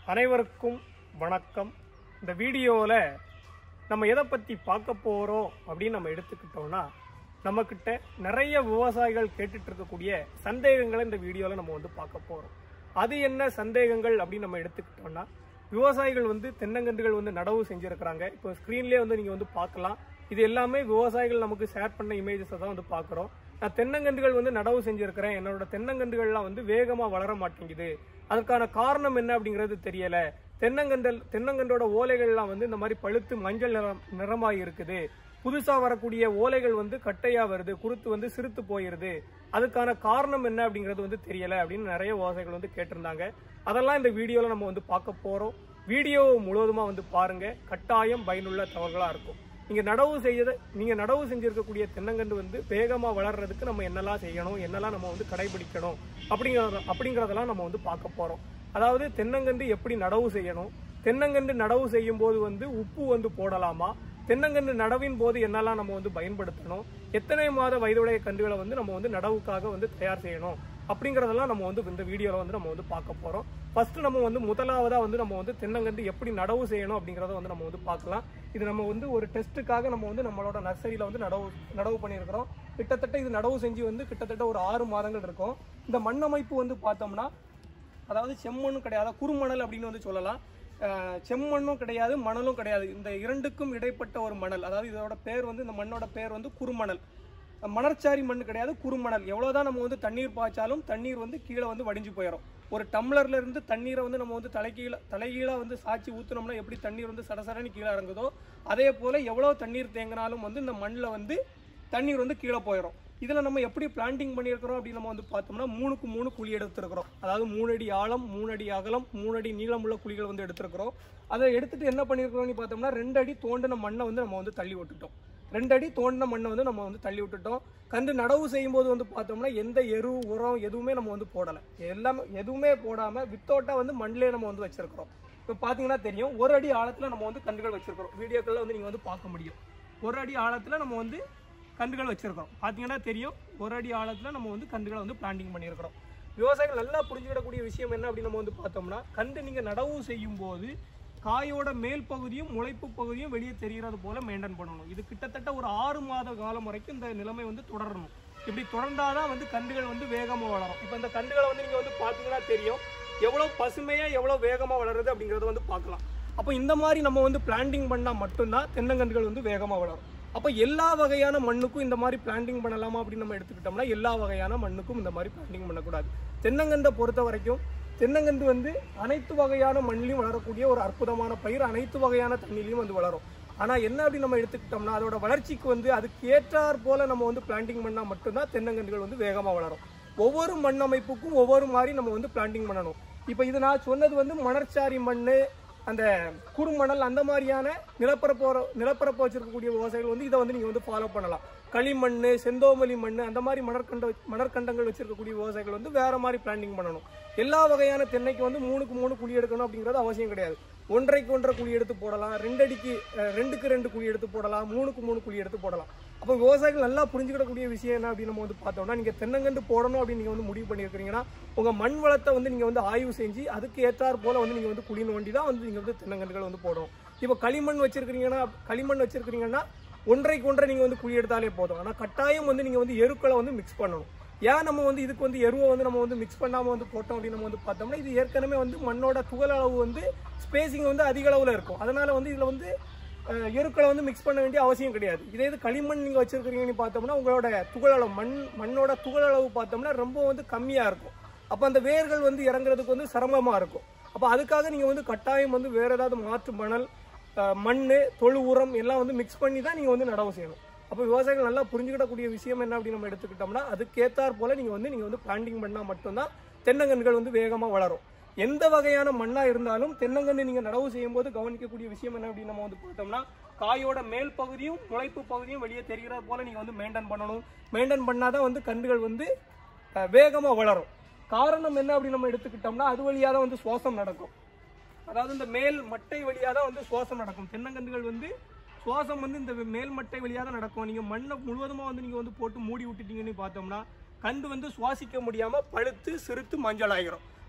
அனைவருக்கும் வணக்கம் இந்த வீடியோவில் நம்ம எதை பற்றி பார்க்க போகிறோம் அப்படின்னு நம்ம எடுத்துக்கிட்டோம்னா நம்மக்கிட்ட நிறைய விவசாயிகள் கேட்டுட்டு இருக்கக்கூடிய சந்தேகங்களை இந்த வீடியோவில் நம்ம வந்து பார்க்க போகிறோம் அது என்ன சந்தேகங்கள் அப்படின்னு நம்ம எடுத்துக்கிட்டோம்னா விவசாயிகள் வந்து தென்னங்கன்றுகள் வந்து நடவு செஞ்சுருக்கிறாங்க இப்போ ஸ்க்ரீன்லேயே வந்து நீங்கள் வந்து பார்க்கலாம் இது எல்லாமே விவசாயிகள் நமக்கு ஷேர் பண்ண இமேஜஸை தான் வந்து பார்க்குறோம் நான் தென்னங்கன்றுகள் வந்து நடவு செஞ்சிருக்கிறேன் என்னோட தென்னங்கன்றுகள்லாம் வந்து வேகமாக வளர மாட்டேங்குது அதுக்கான காரணம் என்ன அப்படிங்கிறது தெரியல தென்னங்கன்றல் தென்னங்கன்றோட ஓலைகள்லாம் வந்து இந்த மாதிரி பழுத்து மஞ்சள் நிறம் நிறமாக இருக்குது புதுசா வரக்கூடிய ஓலைகள் வந்து கட்டையா வருது குருத்து வந்து சிறுத்து போயிருது அதுக்கான காரணம் என்ன அப்படிங்கிறது வந்து தெரியல அப்படின்னு நிறைய விவசாயிகள் வந்து கேட்டிருந்தாங்க அதெல்லாம் இந்த வீடியோல நம்ம வந்து பார்க்க போறோம் வீடியோ முழுவதுமா வந்து பாருங்க கட்டாயம் பயனுள்ள தகவல்களா இருக்கும் நீங்க நடவு செய்யத நீங்க நடவு செஞ்சிருக்கக்கூடிய தென்னங்கன்று வந்து வேகமா வளர்றதுக்கு நம்ம என்னெல்லாம் செய்யணும் என்னெல்லாம் நம்ம வந்து கடைபிடிக்கணும் அப்படிங்கறத அப்படிங்கறதெல்லாம் நம்ம வந்து பார்க்க போறோம் அதாவது தென்னங்கன்று எப்படி நடவு செய்யணும் தென்னங்கன்று நடவு செய்யும் போது வந்து உப்பு வந்து போடலாமா தென்னங்கன்று நடவின் போது என்னெல்லாம் நம்ம வந்து பயன்படுத்தணும் எத்தனை மாத வயதுடைய கன்றுகளை வந்து நம்ம வந்து நடவுக்காக வந்து தயார் செய்யணும் அப்படிங்கறதெல்லாம் நம்ம வந்து இந்த வீடியோல வந்து நம்ம வந்து பார்க்க போறோம் ஃபர்ஸ்ட் நம்ம வந்து முதலாவதா வந்து நம்ம வந்து தென்னங்கன்று எப்படி நடவு செய்யணும் அப்படிங்கறத வந்து நம்ம வந்து பார்க்கலாம் இது நம்ம வந்து ஒரு டெஸ்ட்டுக்காக நம்ம வந்து நம்மளோட நர்சரியில வந்து நடவு நடவு பண்ணியிருக்கிறோம் கிட்டத்தட்ட இது நடவு செஞ்சு வந்து கிட்டத்தட்ட ஒரு ஆறு மாதங்கள் இருக்கும் இந்த மண் அமைப்பு வந்து பார்த்தோம்னா அதாவது செம்மண்ணும் கிடையாது குறுமணல் அப்படின்னு வந்து சொல்லலாம் அஹ் செம்மண்ணும் கிடையாது மணலும் கிடையாது இந்த இரண்டுக்கும் இடைப்பட்ட ஒரு மணல் அதாவது இதோட பேர் வந்து இந்த மண்ணோட பேர் வந்து குறுமணல் மணற்சாரி மண் கிடையாது குறுமணல் எவ்வளவுதான் நம்ம வந்து தண்ணீர் பாய்ச்சாலும் தண்ணீர் வந்து கீழே வந்து வடிஞ்சு போயிடும் ஒரு டம்ளர்ல இருந்து தண்ணீரை வந்து நம்ம வந்து தலைகீழ தலைகீழா வந்து சாய்ச்சி ஊத்துனோம்னா எப்படி தண்ணீர் வந்து சடசடன்னு கீழே இறங்குதோ அதே போல எவ்வளவு தண்ணீர் தேங்கினாலும் வந்து இந்த மண்ணில் வந்து தண்ணீர் வந்து கீழே போயிடும் இதில் நம்ம எப்படி பிளான்டிங் பண்ணியிருக்கிறோம் அப்படின்னு நம்ம வந்து பார்த்தோம்னா மூணுக்கு மூணு குழி எடுத்திருக்கிறோம் அதாவது மூணு அடி ஆழம் மூணு அடி அகலம் மூணு அடி நீளம் உள்ள குழிகள் வந்து எடுத்திருக்கிறோம் அதை எடுத்துட்டு என்ன பண்ணியிருக்கிறோம்னு பார்த்தோம்னா ரெண்டு அடி தோண்டின மண்ணை வந்து நம்ம வந்து தள்ளி விட்டுட்டோம் ரெண்டு அடி தோண்டின மண்ணை வந்து நம்ம வந்து தள்ளி விட்டுட்டோம் கன்று நடவு செய்யும் போது வந்து பார்த்தோம்னா எந்த எரு உரம் எதுவுமே நம்ம வந்து போடலை எல்லாமே எதுவுமே போடாமல் வித்தோட்டா வந்து மண்ணிலே நம்ம வந்து வச்சிருக்கிறோம் இப்போ பார்த்தீங்கன்னா தெரியும் ஒரு அடி ஆழத்தில் நம்ம வந்து கன்றுகள் வச்சிருக்கிறோம் வீடியோக்களில் வந்து நீங்கள் வந்து பார்க்க முடியும் ஒரு அடி ஆழத்தில் நம்ம வந்து கன்றுகள் வச்சிருக்கிறோம் பார்த்தீங்கன்னா தெரியும் ஒரு அடி ஆழத்தில் நம்ம வந்து கன்றுகளை வந்து பிளான்டிங் பண்ணியிருக்கிறோம் விவசாயிகள் நல்லா புரிஞ்சுக்கிடக்கூடிய விஷயம் என்ன அப்படின்னு நம்ம வந்து பார்த்தோம்னா கன்று நீங்கள் நடவு செய்யும் போது காயோட மேல் பகுதியும் முளைப்பு பகுதியும் வெளியே தெரிகிறது போல மெயின்டைன் பண்ணணும் இது கிட்டத்தட்ட ஒரு ஆறு மாத காலம் வரைக்கும் இந்த நிலைமை வந்து தொடரணும் இப்படி தொடர்ந்தாதான் வந்து கன்றுகள் வந்து வேகமாக வளரும் இப்போ இந்த கன்றுகளை வந்து நீங்கள் வந்து பார்த்தீங்கன்னா தெரியும் எவ்வளோ பசுமையாக எவ்வளோ வேகமாக வளருது அப்படிங்கிறத வந்து பார்க்கலாம் அப்போ இந்த மாதிரி நம்ம வந்து பிளான்டிங் பண்ணால் மட்டும்தான் தென்னங்கன்றுகள் வந்து வேகமாக வளரும் அப்போ எல்லா வகையான மண்ணுக்கும் இந்த மாதிரி பிளான்டிங் பண்ணலாமா அப்படின்னு நம்ம எடுத்துக்கிட்டோம்னா எல்லா வகையான மண்ணுக்கும் இந்த மாதிரி பிளான்டிங் பண்ணக்கூடாது தென்னங்கன்றை பொறுத்த வரைக்கும் தென்னங்கன்று வந்து அனைத்து வகையான மண்ணிலையும் வளரக்கூடிய ஒரு அற்புதமான பயிர் அனைத்து வகையான தண்ணிலையும் வந்து வளரும் ஆனால் என்ன அப்படி நம்ம எடுத்துக்கிட்டோம்னா அதோட வளர்ச்சிக்கு வந்து அதுக்கு ஏற்றாற் போல நம்ம வந்து பிளான்டிங் பண்ணால் மட்டும்தான் தென்னங்கன்றுகள் வந்து வேகமாக வளரும் ஒவ்வொரு மண் அமைப்புக்கும் ஒவ்வொரு மாதிரி நம்ம வந்து பிளான்டிங் பண்ணணும் இப்போ இது நான் சொன்னது வந்து மணற்சாரி மண் அந்த குறுமணல் அந்த மாதிரியான நிலப்பரப்பு நிலப்பரப்பு வச்சிருக்கக்கூடிய விவசாயிகள் வந்து இதை வந்து நீங்கள் வந்து ஃபாலோ பண்ணலாம் களிமண் செந்தோமலி மண் அந்த மாதிரி மணற்கண்ட மணற்கண்டங்கள் வச்சிருக்கக்கூடிய விவசாயிகள் வந்து வேற மாதிரி பிளான்டிங் பண்ணணும் எல்லா வகையான தென்னைக்கு வந்து மூணுக்கு மூணு குழி எடுக்கணும் அப்படிங்கிறது அவசியம் கிடையாது ஒன்றைக்கு ஒன்றரை குழி எடுத்து போடலாம் ரெண்டு அடிக்கு அஹ், ரெண்டுக்கு ரெண்டு குழி எடுத்து போடலாம் மூணுக்கு மூணு குழி எடுத்து போடலாம் அப்போ விவசாயிகள் நல்லா புரிஞ்சுக்கிடக்கூடிய விஷயம் என்ன அப்படின்னு நம்ம வந்து பார்த்தோம்னா நீங்கள் தென்னங்கன்று போடணும் அப்படின்னு நீங்கள் வந்து முடிவு பண்ணியிருக்கிறீங்கன்னா உங்கள் மண் வளத்தை வந்து நீங்கள் வந்து ஆய்வு செஞ்சு அதுக்கு ஏற்றாற் போல வந்து நீங்கள் வந்து குழி நோண்டி தான் வந்து நீங்கள் வந்து தென்னங்கன்றுகள் வந்து போடணும் இப்போ களிமண் வச்சிருக்கிறீங்கன்னா களிமண் வச்சிருக்கிறீங்கன்னா ஒன்றைக்கு ஒன்றை நீங்கள் வந்து குழி எடுத்தாலே போதும் ஆனால் கட்டாயம் வந்து நீங்கள் வந்து எருக்களை வந்து மிக்ஸ் பண்ணணும் ஏன் நம்ம வந்து இதுக்கு வந்து எருவை வந்து நம்ம வந்து மிக்ஸ் பண்ணாமல் வந்து போட்டோம் அப்படின்னு நம்ம வந்து பார்த்தோம்னா இது ஏற்கனவே வந்து மண்ணோட துகள் அளவு வந்து ஸ்பேசிங் வந்து அதிக அளவில் இருக்கும் அதனால வந்து இதில் வந்து அஹ், எருக்களை வந்து மிக்ஸ் பண்ண வேண்டிய அவசியம் கிடையாது இதே இது களிமண் நீங்கள் வச்சிருக்கிறீங்கன்னு பார்த்தோம்னா உங்களோட துகள் அளவு மண் மண்ணோட துகள் அளவு பார்த்தோம்னா ரொம்ப வந்து கம்மியாக இருக்கும் அப்போ அந்த வேர்கள் வந்து இறங்குறதுக்கு வந்து சிரமமாக இருக்கும் அப்போ அதுக்காக நீங்கள் வந்து கட்டாயம் வந்து வேற ஏதாவது மாற்று மணல் அஹ், மண் தொழு உரம் எல்லாம் வந்து மிக்ஸ் பண்ணி தான் நீங்கள் வந்து நடவு செய்யணும் அப்போ விவசாயிகள் நல்லா புரிஞ்சுக்கிடக்கூடிய விஷயம் என்ன அப்படின்னு நம்ம எடுத்துக்கிட்டோம்னா அதுக்கேத்தாற் போல நீங்கள் வந்து நீங்கள் வந்து பிளான்டிங் பண்ணால் மட்டும்தான் தென்னங்கன்றுகள் வந்து வேகமாக வளரும் எந்த வகையான மண்ணா இருந்தாலும் தென்னங்கன்று நீங்க நடவு செய்யும் போது கவனிக்கக்கூடிய விஷயம் என்ன அப்படின்னு நம்ம வந்து பார்த்தோம்னா காயோட மேல் பகுதியும் முளைப்பு பகுதியும் வெளியே தெரிகிற போல நீங்க வந்து மெயின்டைன் பண்ணணும் மெயின்டைன் பண்ணாதான் வந்து கன்றுகள் வந்து அஹ், வேகமா வளரும் காரணம் என்ன அப்படின்னு நம்ம எடுத்துக்கிட்டோம்னா அது வழியாக தான் வந்து சுவாசம் நடக்கும் அதாவது இந்த மேல் மட்டை வழியாக தான் வந்து சுவாசம் நடக்கும் தென்னங்கன்றுகள் வந்து சுவாசம் வந்து இந்த மேல் மட்டை வழியாக தான் நடக்கும் நீங்கள் மண்ணை முழுவதுமாக வந்து நீங்கள் வந்து போட்டு மூடி விட்டுட்டீங்கன்னு பார்த்தோம்னா கன்று வந்து சுவாசிக்க முடியாமல் பழுத்து சிறுத்து மஞ்சள் ஆகிரும்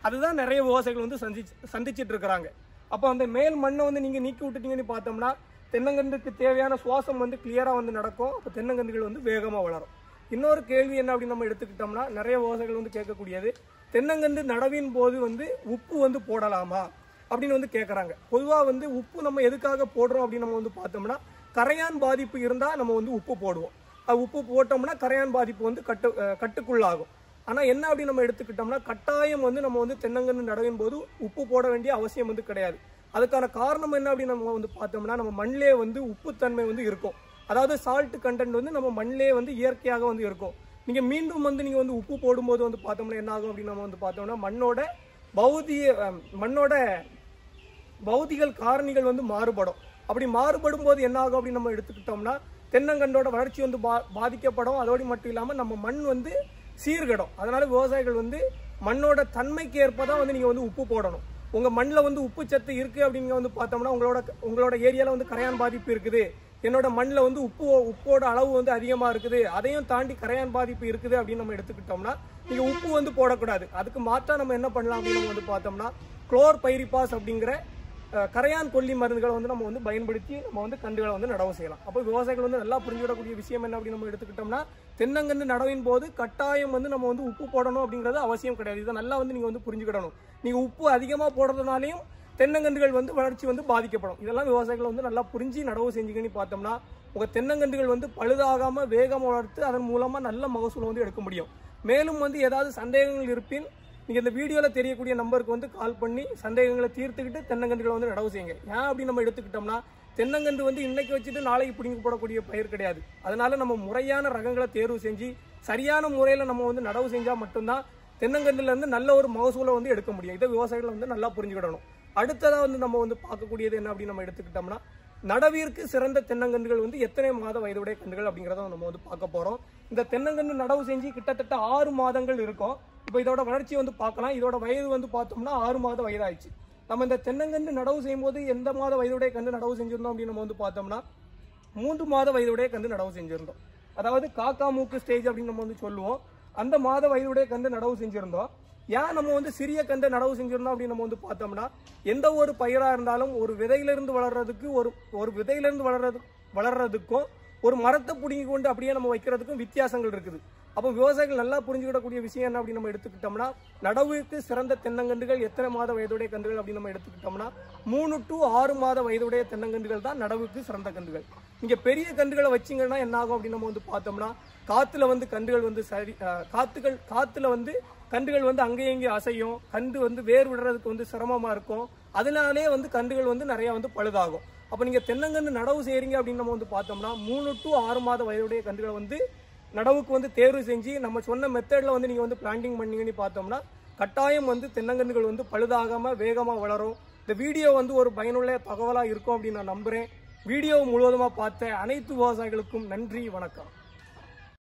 அதுதான் நிறைய விவசாயிகள் வந்து சந்திச்சு சந்திச்சிட்டு இருக்கிறாங்க அப்போ அந்த மேல் மண்ணை வந்து நீங்க நீக்கி விட்டுட்டீங்கன்னு பார்த்தோம்னா தென்னங்கன்றுக்கு தேவையான சுவாசம் வந்து கிளியரா வந்து நடக்கும் அப்போ தென்னங்கன்றுகள் வந்து வேகமா வளரும் இன்னொரு கேள்வி என்ன அப்படின்னு நம்ம எடுத்துக்கிட்டோம்னா நிறைய விவசாயிகள் வந்து கேட்கக்கூடியது தென்னங்கன்று நடவின் போது வந்து உப்பு வந்து போடலாமா அப்படின்னு வந்து கேட்குறாங்க பொதுவாக வந்து உப்பு நம்ம எதுக்காக போடுறோம் அப்படின்னு நம்ம வந்து பார்த்தோம்னா கரையான் பாதிப்பு இருந்தால் நம்ம வந்து உப்பு போடுவோம் அது உப்பு போட்டோம்னா கரையான் பாதிப்பு வந்து கட்டு அஹ் கட்டுக்குள்ளாகும் ஆனால் என்ன அப்படின்னு நம்ம எடுத்துக்கிட்டோம்னா கட்டாயம் வந்து நம்ம வந்து தென்னங்கன்று நடவின் போது உப்பு போட வேண்டிய அவசியம் வந்து கிடையாது அதுக்கான காரணம் என்ன அப்படின்னு நம்ம வந்து பார்த்தோம்னா நம்ம மண்ணிலே வந்து உப்புத்தன்மை வந்து இருக்கும் அதாவது சால்ட் கண்டென்ட் வந்து நம்ம மண்ணிலே வந்து இயற்கையாக வந்து இருக்கும் நீங்கள் மீண்டும் வந்து நீங்கள் வந்து உப்பு போடும்போது வந்து பார்த்தோம்னா என்ன ஆகும் அப்படின்னு நம்ம வந்து பார்த்தோம்னா மண்ணோட பௌதிய அஹ், மண்ணோட பௌதிகள் காரணிகள் வந்து மாறுபடும் அப்படி மாறுபடும் போது என்ன ஆகும் அப்படின்னு நம்ம எடுத்துக்கிட்டோம்னா தென்னங்கண்டோட வளர்ச்சி வந்து பா பாதிக்கப்படும் அதோடு மட்டும் இல்லாமல் நம்ம மண் வந்து சீர்கடும் அதனால விவசாயிகள் வந்து மண்ணோட தன்மைக்கு ஏற்ப தான் வந்து நீங்கள் வந்து உப்பு போடணும் உங்கள் மண்ணில் வந்து உப்பு சத்து இருக்குது அப்படிங்க வந்து பார்த்தோம்னா உங்களோட உங்களோட ஏரியாவில் வந்து கரையான் பாதிப்பு இருக்குது என்னோட மண்ணில் வந்து உப்பு உப்போட அளவு வந்து அதிகமாக இருக்குது அதையும் தாண்டி கரையான் பாதிப்பு இருக்குது அப்படின்னு நம்ம எடுத்துக்கிட்டோம்னா நீங்கள் உப்பு வந்து போடக்கூடாது அதுக்கு மாற்றா நம்ம என்ன பண்ணலாம் அப்படின்னு நம்ம வந்து பார்த்தோம்னா குளோர் பைரிபாஸ் அப்படிங்கிற அஹ், கரையான் கொல்லி மருந்துகளை வந்து நம்ம வந்து பயன்படுத்தி நம்ம வந்து கண்டுகளை வந்து நடவு செய்யலாம் அப்போ விவசாயிகள் வந்து நல்லா புரிஞ்சுவிடக்கூடிய விஷயம் என்ன அப்படின்னு நம்ம எடுத்துக்கிட்டோம்னா தென்னங்கன்று நடவின் போது கட்டாயம் வந்து நம்ம வந்து உப்பு போடணும் அப்படிங்கிறது அவசியம் கிடையாது இதை நல்லா வந்து நீங்கள் வந்து புரிஞ்சுக்கிடணும் நீங்கள் உப்பு அதிகமாக போடுறதுனாலையும் தென்னங்கன்றுகள் வந்து வளர்ச்சி வந்து பாதிக்கப்படும் இதெல்லாம் விவசாயிகள் வந்து நல்லா புரிஞ்சு நடவு செஞ்சீங்கன்னு பார்த்தோம்னா உங்கள் தென்னங்கன்றுகள் வந்து பழுதாகாமல் வேகமாக வளர்த்து அதன் மூலமாக நல்ல மகசூல் வந்து எடுக்க முடியும் மேலும் வந்து ஏதாவது சந்தேகங்கள் இருப்பின் நீங்கள் இந்த வீடியோவில் தெரியக்கூடிய நம்பருக்கு வந்து கால் பண்ணி சந்தேகங்களை தீர்த்துக்கிட்டு தென்னங்கன்றுகளை வந்து நடவு செய்யுங்க ஏன் அப்படி நம்ம எடுத்துக்கிட்டோம்னா தென்னங்கன்று வந்து இன்னைக்கு வச்சுட்டு நாளைக்கு பிடிங்க போடக்கூடிய பயிர் கிடையாது அதனால நம்ம முறையான ரகங்களை தேர்வு செஞ்சு சரியான முறையில் நம்ம வந்து நடவு செஞ்சால் மட்டும்தான் தென்னங்கன்றுல இருந்து நல்ல ஒரு மகசூலை வந்து எடுக்க முடியும் இதை விவசாயிகள் வந்து நல்லா புரிஞ்சுக்கிடணும் அடுத்ததா வந்து நம்ம வந்து பார்க்கக்கூடியது என்ன அப்படின்னு நம்ம எடுத்துக்கிட்டோம்னா நடவிற்கு சிறந்த தென்னங்கன்றுகள் வந்து எத்தனை மாத வயதுடைய கன்றுகள் அப்படிங்கிறத நம்ம வந்து பார்க்க போறோம் இந்த தென்னங்கன்று நடவு செஞ்சு கிட்டத்தட்ட ஆறு மாதங்கள் இருக்கும் இப்போ இதோட வளர்ச்சி வந்து பார்க்கலாம் இதோட வயது வந்து பார்த்தோம்னா ஆறு மாத வயதாயிடுச்சு நம்ம இந்த தென்னங்கன்று நடவு செய்யும்போது எந்த மாத வயதுடைய கன்று நடவு செஞ்சிருந்தோம் அப்படின்னு நம்ம வந்து பார்த்தோம்னா மூன்று மாத வயதுடைய கன்று நடவு செஞ்சிருந்தோம் அதாவது காக்கா மூக்கு ஸ்டேஜ் அப்படின்னு நம்ம வந்து சொல்லுவோம் அந்த மாத வயதுடைய கன்று நடவு செஞ்சிருந்தோம் ஏன் நம்ம வந்து சிறிய கன்றை நடவு செஞ்சிருந்தோம் அப்படின்னு நம்ம வந்து பார்த்தோம்னா எந்த ஒரு பயிரா இருந்தாலும் ஒரு விதையிலிருந்து வளர்றதுக்கு ஒரு ஒரு விதையிலிருந்து வளர்றது வளர்றதுக்கும் ஒரு மரத்தை பிடுங்கி கொண்டு அப்படியே நம்ம வைக்கிறதுக்கும் வித்தியாசங்கள் இருக்குது அப்போ விவசாயிகள் நல்லா புரிஞ்சுக்கிடக்கூடிய விஷயம் என்ன அப்படின்னு நம்ம எடுத்துக்கிட்டோம்னா நடவுக்கு சிறந்த தென்னங்கன்றுகள் எத்தனை மாத வயதுடைய கன்றுகள் அப்படின்னு நம்ம எடுத்துக்கிட்டோம்னா மூணு டு ஆறு மாத வயதுடைய தென்னங்கன்றுகள் தான் நடவுக்கு சிறந்த கன்றுகள் நீங்க பெரிய கன்றுகளை வச்சீங்கன்னா என்ன ஆகும் அப்படின்னு நம்ம வந்து பார்த்தோம்னா காத்துல வந்து கன்றுகள் வந்து சரி அஹ், காத்துகள் காத்துல வந்து கன்றுகள் வந்து அங்கேயும் இங்கேயும் அசையும் கன்று வந்து வேர் விடுறதுக்கு வந்து சிரமமா இருக்கும் அதனாலே வந்து கன்றுகள் வந்து நிறைய வந்து பழுதாகும் அப்போ நீங்க தென்னங்கன்று நடவு செய்றீங்க அப்படின்னு நம்ம வந்து பார்த்தோம்னா மூணு டு ஆறு மாத வயதுடைய கன்றுகளை வந்து நடவுக்கு வந்து தேர்வு செஞ்சு நம்ம சொன்ன மெத்தட்ல வந்து நீங்க வந்து பிளான்டிங் பண்ணீங்கன்னு பார்த்தோம்னா கட்டாயம் வந்து தென்னங்கன்றுகள் வந்து பழுதாகாம வேகமா வளரும் இந்த வீடியோ வந்து ஒரு பயனுள்ள தகவலா இருக்கும் அப்படின்னு நான் நம்புறேன் வீடியோ முழுவதுமா பார்த்த அனைத்து விவசாயிகளுக்கும் நன்றி வணக்கம்